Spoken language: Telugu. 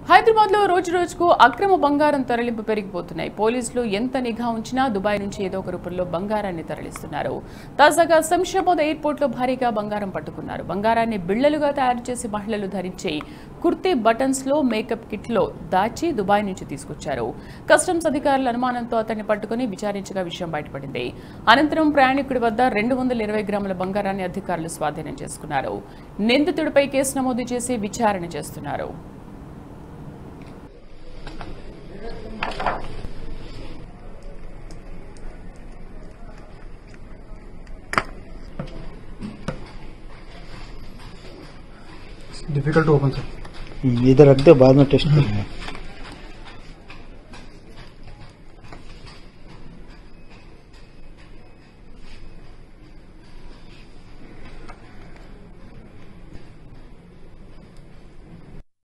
హైదరాబాద్ లో రోజు రోజుకు అక్రమ బంగారం తరలింపు పెరిగిపోతున్నాయి పోలీసులు ఎంత నిఘా ఉంచినా దుబాయ్ నుంచి ఏదో ఒక రూపంలో బంగారాన్ని తరలిస్తున్నారు తాజాగా శంషాబాద్ ఎయిర్పోర్ట్ లో భారీగా బంగారం పట్టుకున్నారు బంగారాన్ని బిళ్లలుగా తయారు చేసి మహిళలు ధరించే కుర్తీ బటన్స్ లో మేకప్ కిట్ లో దాచి దుబాయ్ నుంచి తీసుకొచ్చారు కస్టమ్స్ అధికారుల అనుమానంతో అతన్ని పట్టుకుని విచారించగా విషయం బయటపడింది అనంతరం ప్రయాణికుడి వద్ద రెండు వందల ఇరవై గ్రాముల బంగారాన్ని అధికారులు స్వాధీనం చేసుకున్నారు నిందితుడిపై కేసు నమోదు చేసి విచారణ చేస్తున్నారు डिफिकल्ट टू ओपन सर इधर रख दो बाद में टेस्ट करेंगे